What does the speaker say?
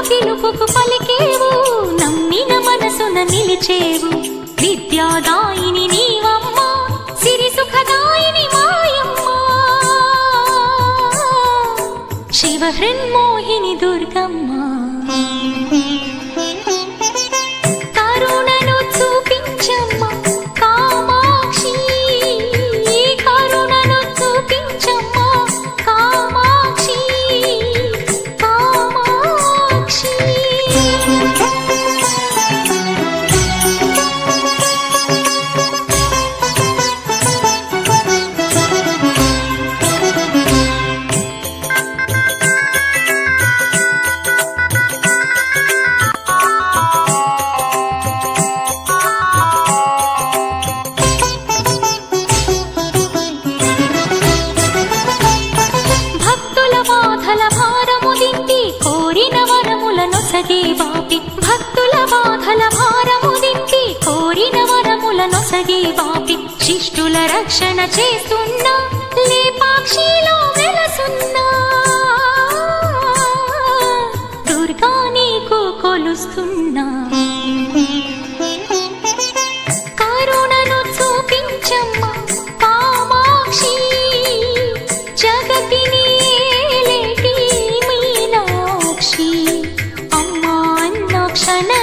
పిలుపుకు పలికేవు నమ్మిన మనసున నిలిచేవు విద్యాదాయిని నీవమ్మ సిరి సుఖదాయిని మాయమ్మ శివహృన్మోహిని దుర్గమ్మ కరుణను చూపించమ్మ కామాక్షి కరుణను చూపించమ్మ కామాక్షి కామాక్షి భక్తుల బాధల భారము దింపి కోరిన వరములను సగే బాపి భక్తుల బాధల భారము దింపి కోరిన వరములను సగే బాపి శిష్టుల రక్షణ చేస్తున్నా లేపాక్షిలో వెలసున్నా దుర్గా నీకు కొలుస్తున్నా కరుణను చూపించమ్మ కామాక్షి జగతిని ఏలేటి మీనాక్షి అమ్మా అన్న క్షణ